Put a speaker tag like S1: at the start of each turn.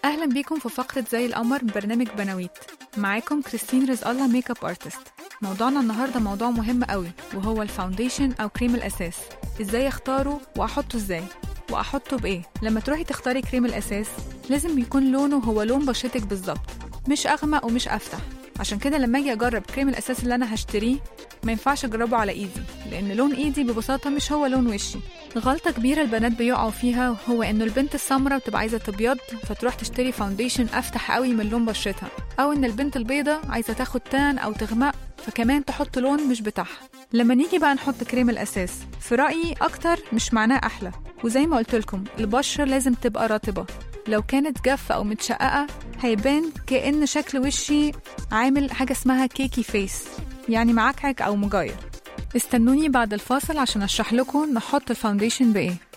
S1: أهلا بيكم في فقرة زي القمر من برنامج بناويت معاكم كريستين رزق الله ميك اب ارتست موضوعنا النهاردة موضوع مهم قوي وهو الفاونديشن أو كريم الأساس ازاي اختاره وأحطه ازاي وأحطه بإيه لما تروحي تختاري كريم الأساس لازم يكون لونه هو لون بشرتك بالظبط مش أغمق ومش أفتح عشان كده لما اجي اجرب كريم الاساس اللي انا هشتريه ما ينفعش اجربه على ايدي لان لون ايدي ببساطه مش هو لون وشي غلطه كبيره البنات بيقعوا فيها هو انه البنت السمراء بتبقى عايزه تبيض فتروح تشتري فاونديشن افتح قوي من لون بشرتها او ان البنت البيضه عايزه تاخد تان او تغمق فكمان تحط لون مش بتاعها لما نيجي بقى نحط كريم الاساس في رايي اكتر مش معناه احلى وزي ما قلت لكم البشره لازم تبقى رطبه لو كانت جافة أو متشققة هيبان كأن شكل وشي عامل حاجة اسمها كيكي فيس يعني معكعك أو مجاير استنوني بعد الفاصل عشان أشرح لكم نحط الفاونديشن بإيه